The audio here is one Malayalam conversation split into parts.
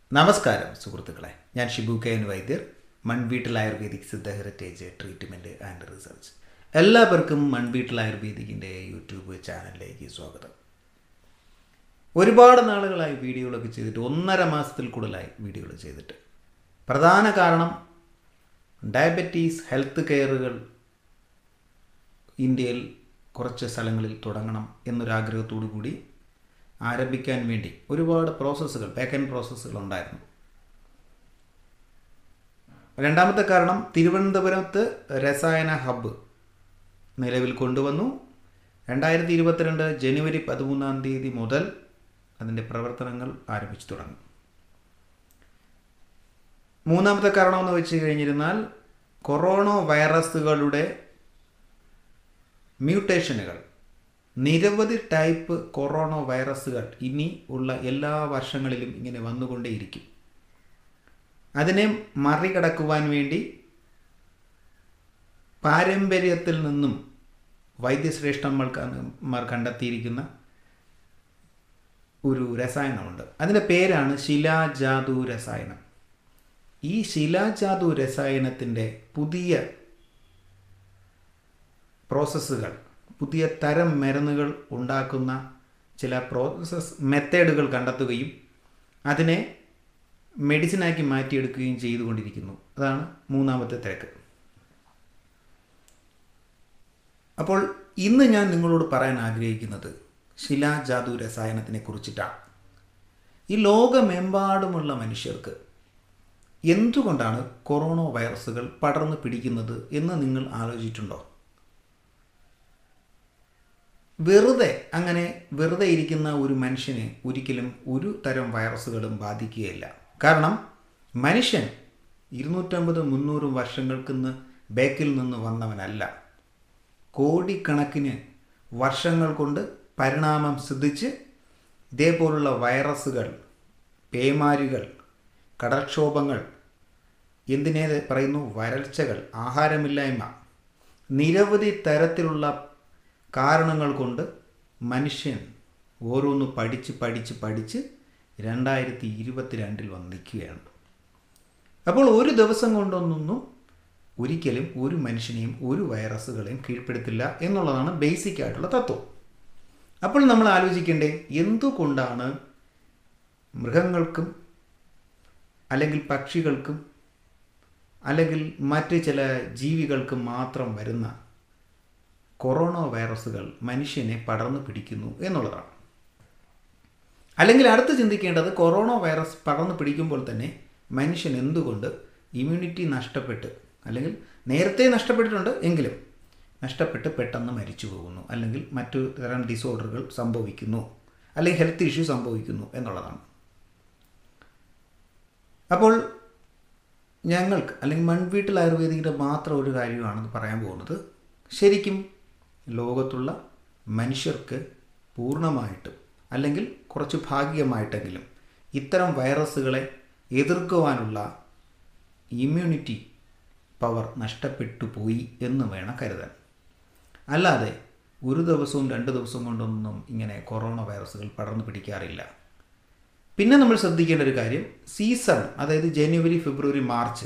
നമസ്കാരം സുഹൃത്തുക്കളെ ഞാൻ Shibu K N Vaidyar Manveettil Ayurvedic Siddha heritage treatment and research എല്ലാവർക്കും മൺവീട്ടിൽ ആയുർവേദിക്കിൻ്റെ യൂട്യൂബ് ചാനലിലേക്ക് സ്വാഗതം ഒരുപാട് നാളുകളായി വീഡിയോകളൊക്കെ ചെയ്തിട്ട് ഒന്നര മാസത്തിൽ കൂടുതലായി വീഡിയോകൾ ചെയ്തിട്ട് പ്രധാന കാരണം ഡയബറ്റീസ് ഹെൽത്ത് കെയറുകൾ ഇന്ത്യയിൽ കുറച്ച് സ്ഥലങ്ങളിൽ തുടങ്ങണം എന്നൊരാഗ്രഹത്തോടു കൂടി ആരംഭിക്കാൻ വേണ്ടി ഒരുപാട് പ്രോസസ്സുകൾ ബാക്ക് ആൻഡ് പ്രോസസ്സുകൾ ഉണ്ടായിരുന്നു രണ്ടാമത്തെ കാരണം തിരുവനന്തപുരത്ത് രസായന ഹബ്ബ് നിലവിൽ കൊണ്ടുവന്നു രണ്ടായിരത്തി ഇരുപത്തിരണ്ട് ജനുവരി പതിമൂന്നാം തീയതി മുതൽ അതിൻ്റെ പ്രവർത്തനങ്ങൾ ആരംഭിച്ചു തുടങ്ങി മൂന്നാമത്തെ കാരണമെന്ന് വെച്ച് കഴിഞ്ഞിരുന്നാൽ കൊറോണ വൈറസുകളുടെ മ്യൂട്ടേഷനുകൾ നിരവധി ടൈപ്പ് കൊറോണ വൈറസുകൾ ഇനി ഉള്ള എല്ലാ വർഷങ്ങളിലും ഇങ്ങനെ വന്നുകൊണ്ടേയിരിക്കും അതിനെ മറികടക്കുവാൻ വേണ്ടി പാരമ്പര്യത്തിൽ നിന്നും വൈദ്യശ്രേഷ്ഠന്മാർ കണ്ടെത്തിയിരിക്കുന്ന ഒരു രസായനമുണ്ട് അതിൻ്റെ പേരാണ് ശിലാജാതു രസായനം ഈ ശിലാജാതു രസായനത്തിൻ്റെ പുതിയ പ്രോസസ്സുകൾ പുതിയ തരം മരുന്നുകൾ ഉണ്ടാക്കുന്ന ചില പ്രോസസ് മെത്തേഡുകൾ കണ്ടെത്തുകയും അതിനെ മെഡിസിനാക്കി മാറ്റിയെടുക്കുകയും ചെയ്തുകൊണ്ടിരിക്കുന്നു അതാണ് മൂന്നാമത്തെ തിരക്ക് അപ്പോൾ ഇന്ന് ഞാൻ നിങ്ങളോട് പറയാൻ ആഗ്രഹിക്കുന്നത് ശിലാജാതു രസായനത്തിനെ കുറിച്ചിട്ടാണ് ഈ ലോകമെമ്പാടുമുള്ള മനുഷ്യർക്ക് എന്തുകൊണ്ടാണ് കൊറോണ വൈറസുകൾ പടർന്നു പിടിക്കുന്നത് എന്ന് നിങ്ങൾ ആലോചിച്ചിട്ടുണ്ടോ വെറുതെ അങ്ങനെ വെറുതെ ഇരിക്കുന്ന ഒരു മനുഷ്യനെ ഒരിക്കലും ഒരു തരം വൈറസുകളും ബാധിക്കുകയില്ല കാരണം മനുഷ്യൻ ഇരുന്നൂറ്റമ്പത് മുന്നൂറ് വർഷങ്ങൾക്കിന്ന് ബാക്കിൽ നിന്ന് വന്നവനല്ല കോടിക്കണക്കിന് വർഷങ്ങൾ കൊണ്ട് പരിണാമം സിദ്ധിച്ച് ഇതേപോലുള്ള വൈറസുകൾ പേമാരികൾ കടൽക്ഷോഭങ്ങൾ എന്തിനേ പറയുന്നു വരൾച്ചകൾ ആഹാരമില്ലായ്മ നിരവധി തരത്തിലുള്ള കാരണങ്ങൾ കൊണ്ട് മനുഷ്യൻ ഓരോന്ന് പഠിച്ച് പഠിച്ച് പഠിച്ച് രണ്ടായിരത്തി ഇരുപത്തിരണ്ടിൽ വന്ന് നിൽക്കുകയാണ് അപ്പോൾ ഒരു ദിവസം കൊണ്ടൊന്നും ഒരിക്കലും ഒരു മനുഷ്യനെയും ഒരു വൈറസുകളെയും കീഴ്പ്പെടുത്തില്ല എന്നുള്ളതാണ് ബേസിക് ആയിട്ടുള്ള തത്വം അപ്പോൾ നമ്മൾ ആലോചിക്കേണ്ടേ എന്തുകൊണ്ടാണ് മൃഗങ്ങൾക്കും അല്ലെങ്കിൽ പക്ഷികൾക്കും അല്ലെങ്കിൽ മറ്റ് ചില ജീവികൾക്കും മാത്രം വരുന്ന കൊറോണ വൈറസുകൾ മനുഷ്യനെ പടർന്നു പിടിക്കുന്നു എന്നുള്ളതാണ് അല്ലെങ്കിൽ അടുത്ത് ചിന്തിക്കേണ്ടത് കൊറോണ വൈറസ് പടർന്നു പിടിക്കുമ്പോൾ തന്നെ മനുഷ്യൻ എന്തുകൊണ്ട് ഇമ്മ്യൂണിറ്റി നഷ്ടപ്പെട്ട് അല്ലെങ്കിൽ നേരത്തെ നഷ്ടപ്പെട്ടിട്ടുണ്ട് എങ്കിലും നഷ്ടപ്പെട്ട് പെട്ടെന്ന് മരിച്ചു പോകുന്നു അല്ലെങ്കിൽ മറ്റു തരം ഡിസോർഡറുകൾ സംഭവിക്കുന്നു അല്ലെങ്കിൽ ഹെൽത്ത് ഇഷ്യൂ സംഭവിക്കുന്നു എന്നുള്ളതാണ് അപ്പോൾ ഞങ്ങൾക്ക് അല്ലെങ്കിൽ മൺവീട്ടിൽ ആയുർവേദിക്കിൻ്റെ മാത്രം ഒരു കാര്യമാണെന്ന് പറയാൻ പോകുന്നത് ശരിക്കും ലോകത്തുള്ള മനുഷ്യർക്ക് പൂർണ്ണമായിട്ടും അല്ലെങ്കിൽ കുറച്ച് ഭാഗികമായിട്ടെങ്കിലും ഇത്തരം വൈറസുകളെ എതിർക്കുവാനുള്ള ഇമ്മ്യൂണിറ്റി പവർ നഷ്ടപ്പെട്ടു പോയി എന്ന് വേണം കരുതാൻ അല്ലാതെ ഒരു ദിവസവും രണ്ട് ദിവസവും കൊണ്ടൊന്നും ഇങ്ങനെ കൊറോണ വൈറസുകൾ പടർന്നു പിടിക്കാറില്ല പിന്നെ നമ്മൾ ശ്രദ്ധിക്കേണ്ട ഒരു കാര്യം സീസൺ അതായത് ജനുവരി ഫെബ്രുവരി മാർച്ച്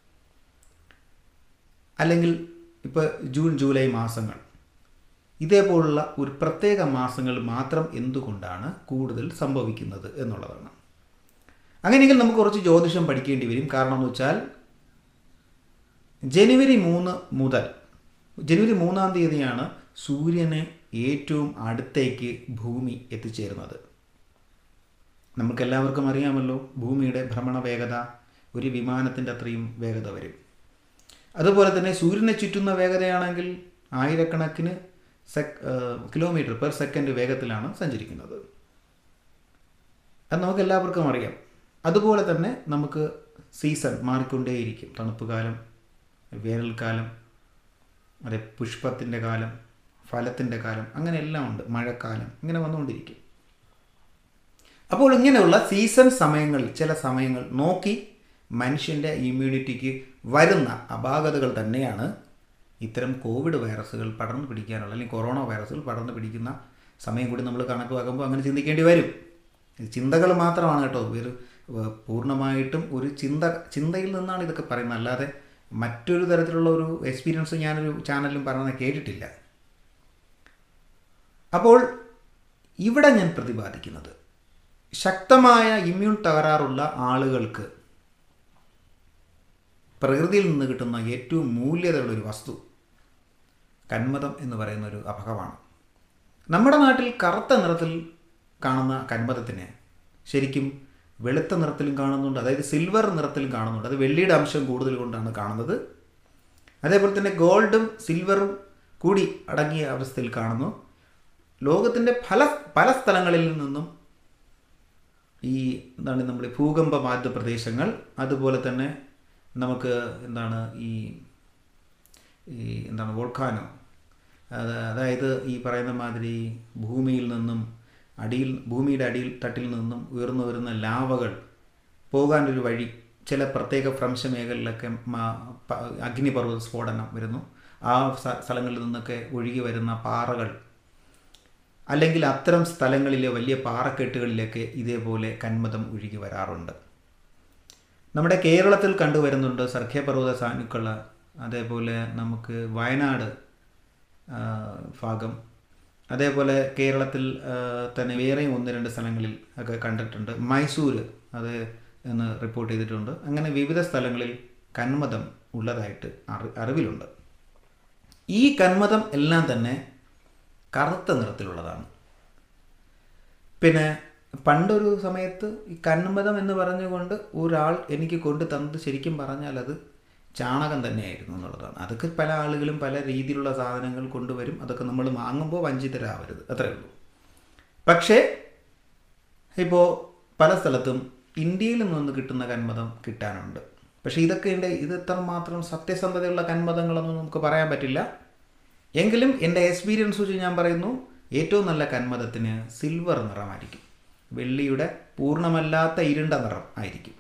അല്ലെങ്കിൽ ഇപ്പോൾ ജൂൺ ജൂലൈ മാസങ്ങൾ ഇതേപോലുള്ള ഒരു പ്രത്യേക മാസങ്ങൾ മാത്രം എന്തുകൊണ്ടാണ് കൂടുതൽ സംഭവിക്കുന്നത് എന്നുള്ളതാണ് അങ്ങനെയെങ്കിൽ നമുക്ക് കുറച്ച് ജ്യോതിഷം പഠിക്കേണ്ടി വരും കാരണം എന്ന് വെച്ചാൽ ജനുവരി മൂന്ന് മുതൽ ജനുവരി മൂന്നാം തീയതിയാണ് സൂര്യന് ഏറ്റവും അടുത്തേക്ക് ഭൂമി എത്തിച്ചേരുന്നത് നമുക്കെല്ലാവർക്കും അറിയാമല്ലോ ഭൂമിയുടെ ഭ്രമണ വേഗത ഒരു വിമാനത്തിൻ്റെ അത്രയും വേഗത വരും അതുപോലെ തന്നെ സൂര്യനെ ചുറ്റുന്ന വേഗതയാണെങ്കിൽ ആയിരക്കണക്കിന് സെക് കിലോമീറ്റർ പെർ സെക്കൻഡ് വേഗത്തിലാണ് സഞ്ചരിക്കുന്നത് അത് നമുക്ക് എല്ലാവർക്കും അറിയാം അതുപോലെ തന്നെ നമുക്ക് സീസൺ മാറിക്കൊണ്ടേയിരിക്കും തണുപ്പ് കാലം വേനൽക്കാലം അതേ പുഷ്പത്തിൻ്റെ കാലം ഫലത്തിൻ്റെ കാലം അങ്ങനെ എല്ലാം ഉണ്ട് മഴക്കാലം ഇങ്ങനെ വന്നുകൊണ്ടിരിക്കും അപ്പോൾ ഇങ്ങനെയുള്ള സീസൺ സമയങ്ങളിൽ ചില സമയങ്ങൾ നോക്കി മനുഷ്യൻ്റെ ഇമ്മ്യൂണിറ്റിക്ക് വരുന്ന അപാകതകൾ തന്നെയാണ് ഇത്തരം കോവിഡ് വൈറസുകൾ പടർന്നു പിടിക്കാനുള്ള അല്ലെങ്കിൽ കൊറോണ വൈറസുകൾ പടർന്നു പിടിക്കുന്ന സമയം കൂടി നമ്മൾ കണക്ക് വെക്കുമ്പോൾ അങ്ങനെ ചിന്തിക്കേണ്ടി വരും ഇത് ചിന്തകൾ മാത്രമാണ് കേട്ടോ ഒരു ഏഹ്, പൂർണ്ണമായിട്ടും ഒരു ചിന്ത ചിന്തയിൽ നിന്നാണ് ഇതൊക്കെ പറയുന്നത് അല്ലാതെ മറ്റൊരു തരത്തിലുള്ള ഒരു എക്സ്പീരിയൻസ് ഞാനൊരു ചാനലിലും പറയുന്നത് കേട്ടിട്ടില്ല അപ്പോൾ ഇവിടെ ഞാൻ പ്രതിപാദിക്കുന്നത് ശക്തമായ ഇമ്മ്യൂൺ തകരാറുള്ള ആളുകൾക്ക് പ്രകൃതിയിൽ നിന്ന് കിട്ടുന്ന ഏറ്റവും മൂല്യതയുള്ള ഒരു വസ്തു കന്മതം എന്ന് പറയുന്ന ഒരു അപകടമാണ് നമ്മുടെ നാട്ടിൽ കറുത്ത നിറത്തിൽ കാണുന്ന കന്മതത്തിനെ ശരിക്കും വെളുത്ത നിറത്തിലും കാണുന്നുണ്ട് അതായത് സിൽവർ നിറത്തിലും കാണുന്നുണ്ട് അത് വെള്ളിയുടെ അംശം കൂടുതൽ കൊണ്ടാണ് കാണുന്നത് അതേപോലെ തന്നെ ഗോൾഡും സിൽവറും കൂടി അടങ്ങിയ അവസ്ഥയിൽ കാണുന്നു ലോകത്തിൻ്റെ പല പല സ്ഥലങ്ങളിൽ നിന്നും ഈ എന്താണ് നമ്മൾ ഭൂകമ്പ ബാധിത പ്രദേശങ്ങൾ അതുപോലെ തന്നെ നമുക്ക് എന്താണ് ഈ ഈ എന്താണ് വോൾക്കാനോ അത് അതായത് ഈ പറയുന്ന മാതിരി ഭൂമിയിൽ നിന്നും അടിയിൽ ഭൂമിയുടെ അടിയിൽ തട്ടിൽ നിന്നും ഉയർന്നു വരുന്ന ലാവകൾ പോകാനൊരു വഴി ചില പ്രത്യേക ഭ്രംശ മേഖലയിലൊക്കെ മ- പ- അഗ്നിപർവ്വത സ്ഫോടനം വരുന്നു ആ സ്ഥ- സ്ഥലങ്ങളിൽ നിന്നൊക്കെ ഒഴുകി വരുന്ന പാറകൾ അല്ലെങ്കിൽ അത്തരം സ്ഥലങ്ങളിലെ വലിയ പാറക്കെട്ടുകളിലൊക്കെ ഇതേപോലെ കന്മതം ഒഴുകി വരാറുണ്ട് നമ്മുടെ കേരളത്തിൽ കണ്ടുവരുന്നുണ്ട് സർഖ്യപർവ്വത സാനുക്കൾ അതേപോലെ നമുക്ക് വയനാട് ആ, ഭാഗം അതേപോലെ കേരളത്തിൽ ആ, തന്നെ വേറെയും ഒന്ന് രണ്ട് സ്ഥലങ്ങളിൽ ഒക്കെ കണ്ടിട്ടുണ്ട് മൈസൂർ അത് എന്ന് റിപ്പോർട്ട് ചെയ്തിട്ടുണ്ട് അങ്ങനെ വിവിധ സ്ഥലങ്ങളിൽ കന്മതം ഉള്ളതായിട്ട് അറി അറിവിലുണ്ട് ഈ കന്മതം എല്ലാം തന്നെ കറുത്ത നിറത്തിലുള്ളതാണ് പിന്നെ പണ്ടൊരു സമയത്ത് ഈ കന്മതം എന്ന് പറഞ്ഞുകൊണ്ട് ഒരാൾ എനിക്ക് കൊണ്ട് തന്നത് ശരിക്കും പറഞ്ഞാൽ അത് ചാണകം തന്നെയായിരുന്നു എന്നുള്ളതാണ് അതൊക്കെ പല ആളുകളും പല രീതിയിലുള്ള സാധനങ്ങൾ കൊണ്ടുവരും അതൊക്കെ നമ്മൾ വാങ്ങുമ്പോൾ വഞ്ചിതരാവരുത് അത്രേ ഉള്ളൂ പക്ഷേ ഇപ്പോൾ പല സ്ഥലത്തും ഇന്ത്യയിൽ നിന്ന് കിട്ടുന്ന കന്മതം കിട്ടാനുണ്ട് പക്ഷേ ഇതൊക്കെ ഉണ്ട് ഇത് എത്രമാത്രം സത്യസന്ധതയുള്ള കന്മതങ്ങളൊന്നും നമുക്ക് പറയാൻ പറ്റില്ല എങ്കിലും എൻ്റെ എക്സ്പീരിയൻസ് വെച്ച് ഞാൻ പറയുന്നു ഏറ്റവും നല്ല കന്മതത്തിന് സിൽവർ നിറമായിരിക്കും വെള്ളിയുടെ പൂർണ്ണമല്ലാത്ത ഇരുണ്ട നിറം ആയിരിക്കും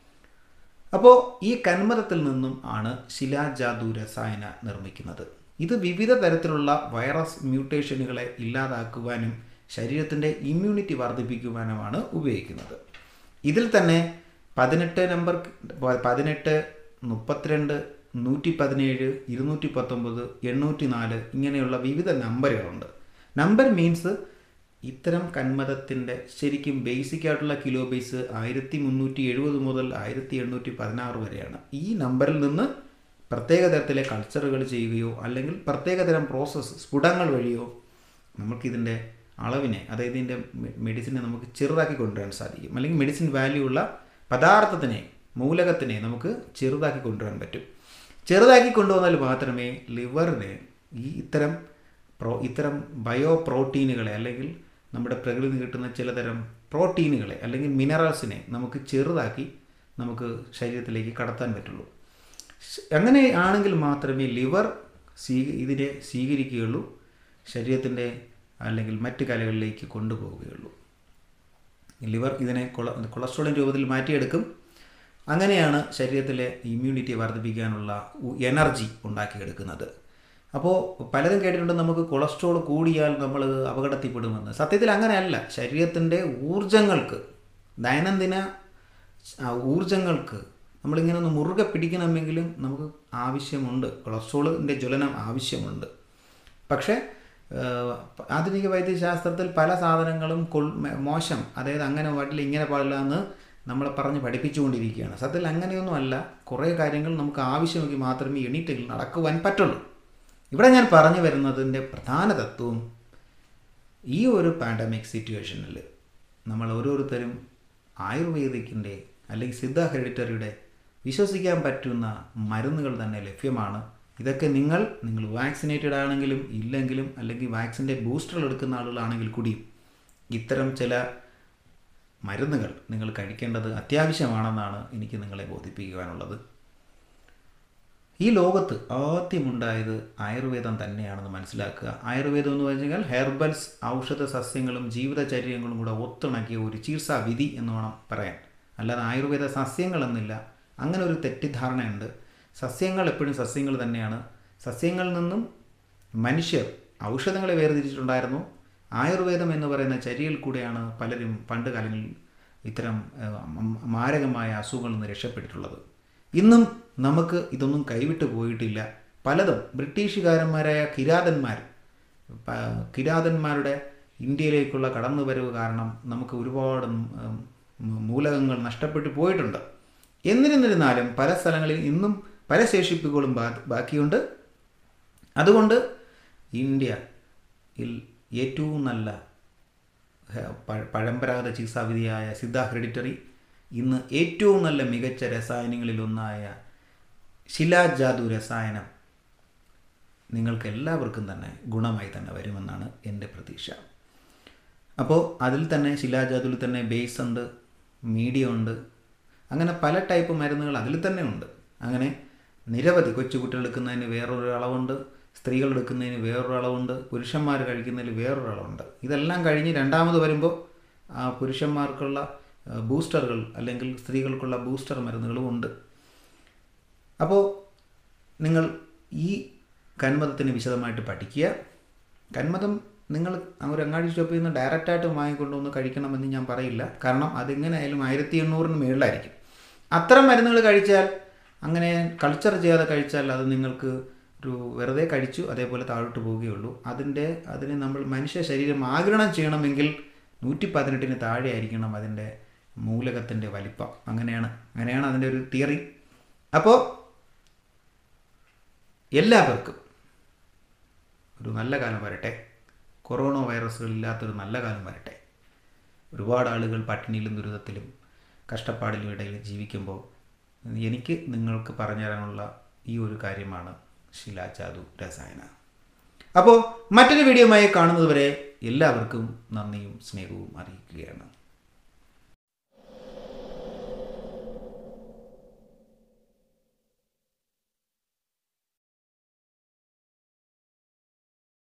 അപ്പോൾ ഈ കന്മതത്തിൽ നിന്നും ആണ് ശിലാജാതു രസായന നിർമ്മിക്കുന്നത് ഇത് വിവിധ തരത്തിലുള്ള വൈറസ് മ്യൂട്ടേഷനുകളെ ഇല്ലാതാക്കുവാനും ശരീരത്തിൻ്റെ ഇമ്മ്യൂണിറ്റി വർദ്ധിപ്പിക്കുവാനുമാണ് ഉപയോഗിക്കുന്നത് ഇതിൽ തന്നെ പതിനെട്ട് നമ്പർ പതിനെട്ട് മുപ്പത്തിരണ്ട് നൂറ്റി പതിനേഴ് ഇരുന്നൂറ്റി പത്തൊമ്പത് എണ്ണൂറ്റി നാല് ഇങ്ങനെയുള്ള വിവിധ നമ്പറുകളുണ്ട് നമ്പർ മീൻസ് ഇത്തരം കന്മതത്തിൻ്റെ ശരിക്കും ബേസിക് ആയിട്ടുള്ള കിലോ ബേസ് ആയിരത്തി മുന്നൂറ്റി എഴുപത് മുതൽ ആയിരത്തി എണ്ണൂറ്റി പതിനാറ് വരെയാണ് ഈ നമ്പറിൽ നിന്ന് പ്രത്യേക തരത്തിലെ കൾച്ചറുകൾ ചെയ്യുകയോ അല്ലെങ്കിൽ പ്രത്യേക തരം പ്രോസസ്സ് സ്ഫുടങ്ങൾ വഴിയോ നമുക്കിതിൻ്റെ അളവിനെ അതായത് ഇതിൻ്റെ മെഡിസിനെ നമുക്ക് ചെറുതാക്കി കൊണ്ടുവരാൻ സാധിക്കും അല്ലെങ്കിൽ മെഡിസിൻ വാല്യൂ ഉള്ള പദാർത്ഥത്തിനെ മൂലകത്തിനെ നമുക്ക് ചെറുതാക്കി കൊണ്ടുവരാൻ പറ്റും ചെറുതാക്കി കൊണ്ടുവന്നാൽ മാത്രമേ ലിവറിനെ ഈ ഇത്തരം പ്രോ ഇത്തരം ബയോ പ്രോട്ടീനുകളെ അല്ലെങ്കിൽ നമ്മുടെ പ്രകൃതി കിട്ടുന്ന ചിലതരം പ്രോട്ടീനുകളെ അല്ലെങ്കിൽ മിനറൽസിനെ നമുക്ക് ചെറുതാക്കി നമുക്ക് ശരീരത്തിലേക്ക് കടത്താൻ പറ്റുള്ളൂ ശ്- അങ്ങനെ ആണെങ്കിൽ മാത്രമേ ലിവർ സ്വീ ഇതിനെ സ്വീകരിക്കുകയുള്ളൂ ശരീരത്തിൻ്റെ അല്ലെങ്കിൽ മറ്റ് കലകളിലേക്ക് കൊണ്ടുപോവുകയുള്ളൂ ലിവർ ഇതിനെ കൊള കൊളസ്ട്രോളിൻ രൂപത്തിൽ മാറ്റിയെടുക്കും അങ്ങനെയാണ് ശരീരത്തിലെ ഇമ്മ്യൂണിറ്റി വർദ്ധിപ്പിക്കാനുള്ള ഉ- എനർജി ഉണ്ടാക്കിയെടുക്കുന്നത് അപ്പോൾ പലരും കേട്ടിട്ടുണ്ട് നമുക്ക് കൊളസ്ട്രോൾ കൂടിയാൽ നമ്മൾ അപകടത്തിൽപ്പെടുമെന്ന് സത്യത്തിൽ അങ്ങനെയല്ല ശരീരത്തിൻ്റെ ഊർജങ്ങൾക്ക് ദൈനംദിന ആ, ഊർജങ്ങൾക്ക് നമ്മളിങ്ങനെ ഒന്ന് മുറുകെ പിടിക്കണമെങ്കിലും നമുക്ക് ആവശ്യമുണ്ട് കൊളസ്ട്രോളിൻ്റെ ജ്വലനം ആവശ്യമുണ്ട് പക്ഷേ ഏഹ്, ആധുനിക വൈദ്യശാസ്ത്രത്തിൽ പല സാധനങ്ങളും കൊൾ മ- മോശം അതായത് അങ്ങനെ പാടില്ല ഇങ്ങനെ പാടില്ല എന്ന് നമ്മളെ പറഞ്ഞ് പഠിപ്പിച്ചുകൊണ്ടിരിക്കുകയാണ് സത്യത്തിൽ അങ്ങനെയൊന്നും അല്ല കുറേ കാര്യങ്ങൾ നമുക്ക് ആവശ്യമെങ്കിൽ മാത്രമേ എണീറ്റെങ്കിൽ നടക്കുവാൻ പറ്റുള്ളൂ ഇവിടെ ഞാൻ പറഞ്ഞു വരുന്നതിൻ്റെ പ്രധാന തത്വം ഈ ഒരു പാൻഡമിക് സിറ്റുവേഷനിൽ നമ്മൾ ഓരോരുത്തരും ആയുർവേദിക്കിൻ്റെ അല്ലെങ്കിൽ സിദ്ധ ഹെറിഡിറ്ററിയുടെ വിശ്വസിക്കാൻ പറ്റുന്ന മരുന്നുകൾ തന്നെ ലഭ്യമാണ് ഇതൊക്കെ നിങ്ങൾ നിങ്ങൾ വാക്സിനേറ്റഡ് ആണെങ്കിലും ഇല്ലെങ്കിലും അല്ലെങ്കിൽ വാക്സിൻ്റെ ബൂസ്റ്റർ എടുക്കുന്ന ആളുകളാണെങ്കിൽ കൂടിയും ഇത്തരം ചില മരുന്നുകൾ നിങ്ങൾ കഴിക്കേണ്ടത് അത്യാവശ്യമാണെന്നാണ് എനിക്ക് നിങ്ങളെ ബോധിപ്പിക്കുവാനുള്ളത് ഈ ലോകത്ത് ആദ്യമുണ്ടായത് ആയുർവേദം തന്നെയാണെന്ന് മനസ്സിലാക്കുക ആയുർവേദം എന്ന് പറഞ്ഞു കഴിഞ്ഞാൽ ഹെർബൽസ് ഔഷധ സസ്യങ്ങളും ജീവിതചര്യങ്ങളും കൂടെ ഒത്തിണക്കിയ ഒരു ചികിത്സാ വിധി എന്ന് വേണം പറയാൻ അല്ലാതെ ആയുർവേദ സസ്യങ്ങളെന്നില്ല അങ്ങനെ ഒരു തെറ്റിദ്ധാരണയുണ്ട് സസ്യങ്ങൾ എപ്പോഴും സസ്യങ്ങൾ തന്നെയാണ് സസ്യങ്ങളിൽ നിന്നും മനുഷ്യർ ഔഷധങ്ങളെ വേർതിരിച്ചിട്ടുണ്ടായിരുന്നു ആയുർവേദം എന്ന് പറയുന്ന ചര്യയിൽ കൂടെയാണ് പലരും പണ്ട് കാലങ്ങളിൽ ഇത്തരം ഏഹ്, മ- മാരകമായ അസുഖങ്ങളിൽ നിന്ന് രക്ഷപ്പെട്ടിട്ടുള്ളത് ഇന്നും നമുക്ക് ഇതൊന്നും കൈവിട്ട് പോയിട്ടില്ല പലതും ബ്രിട്ടീഷുകാരന്മാരായ കിരാതന്മാർ പ- കിരാതന്മാരുടെ ഇന്ത്യയിലേക്കുള്ള കടന്നുവരവ് കാരണം നമുക്ക് ഒരുപാട് ഉം, മൂലകങ്ങൾ നഷ്ടപ്പെട്ടു പോയിട്ടുണ്ട് എന്നിരുന്നിരുന്നാലും പല സ്ഥലങ്ങളിൽ ഇന്നും പല ശേഷിപ്പുകളും ബാ- ബാക്കിയുണ്ട് അതുകൊണ്ട് ഇന്ത്യ യിൽ ഏറ്റവും നല്ല ഹ- പ- പരമ്പരാഗത ചികിത്സാവിധിയായ സിദ്ധ ഹെറിഡിറ്ററി ഇന്ന് ഏറ്റവും നല്ല മികച്ച രസായനങ്ങളിലൊന്നായ ശിലാജാതു രസായനം നിങ്ങൾക്ക് എല്ലാവർക്കും തന്നെ ഗുണമായി തന്നെ വരുമെന്നാണ് എൻ്റെ പ്രതീക്ഷ അപ്പോൾ അതിൽ തന്നെ ശിലാജാതുവിൽ തന്നെ ബേസ് ഉണ്ട് മീഡിയം ഉണ്ട് അങ്ങനെ പല ടൈപ്പ് മരുന്നുകൾ അതിൽ തന്നെ ഉണ്ട് അങ്ങനെ നിരവധി കൊച്ചുകുട്ടികൾ എടുക്കുന്നതിന് വേറൊരു അളവുണ്ട് സ്ത്രീകൾ എടുക്കുന്നതിന് വേറൊരു അളവുണ്ട് പുരുഷന്മാർ കഴിക്കുന്നതിന് വേറൊരു അളവുണ്ട് ഇതെല്ലാം കഴിഞ്ഞ് രണ്ടാമത് വരുമ്പോൾ ആ പുരുഷന്മാർക്കുള്ള ആ, ബൂസ്റ്ററുകൾ അല്ലെങ്കിൽ സ്ത്രീകൾക്കുള്ള ബൂസ്റ്റർ മരുന്നുകളും ഉണ്ട് അപ്പോൾ നിങ്ങൾ ഈ കന്മതത്തിന് വിശദമായിട്ട് പഠിക്കുക കന്മതം നിങ്ങൾ ഒരു അങ്ങാടി ഷോപ്പിൽ നിന്ന് ഡയറക്റ്റായിട്ട് വാങ്ങിക്കൊണ്ടുവന്ന് കഴിക്കണമെന്ന് ഞാൻ പറയില്ല കാരണം അതെങ്ങനെയായാലും ആയിരത്തി എണ്ണൂറിന് മുകളിലായിരിക്കും അത്തരം മരുന്നുകൾ കഴിച്ചാൽ അങ്ങനെ കൾച്ചർ ചെയ്യാതെ കഴിച്ചാൽ അത് നിങ്ങൾക്ക് ഒരു വെറുതെ കഴിച്ചു അതേപോലെ താഴോട്ട് പോവുകയുള്ളൂ അതിൻ്റെ അതിനെ നമ്മൾ മനുഷ്യ ശരീരം ആഗിരണം ചെയ്യണമെങ്കിൽ നൂറ്റി പതിനെട്ടിന് താഴെ ആയിരിക്കണം അതിൻ്റെ മൂലകത്തിൻ്റെ വലിപ്പം അങ്ങനെയാണ് അങ്ങനെയാണ് അതിൻ്റെ ഒരു തിയറി അപ്പോൾ എല്ലാവർക്കും ഒരു നല്ല കാലം വരട്ടെ കൊറോണ വൈറസുകൾ ഇല്ലാത്തൊരു നല്ല കാലം വരട്ടെ ഒരുപാട് ആളുകൾ പട്ടിണിയിലും ദുരിതത്തിലും കഷ്ടപ്പാടിലും ഇടയിൽ ജീവിക്കുമ്പോൾ എനിക്ക് നിങ്ങൾക്ക് പറഞ്ഞു തരാനുള്ള ഈ ഒരു കാര്യമാണ് ശിലാചാതു രസായന അപ്പോൾ മറ്റൊരു വീഡിയോയുമായി കാണുന്നതുവരെ എല്ലാവർക്കും നന്ദിയും സ്നേഹവും അറിയിക്കുകയാണ്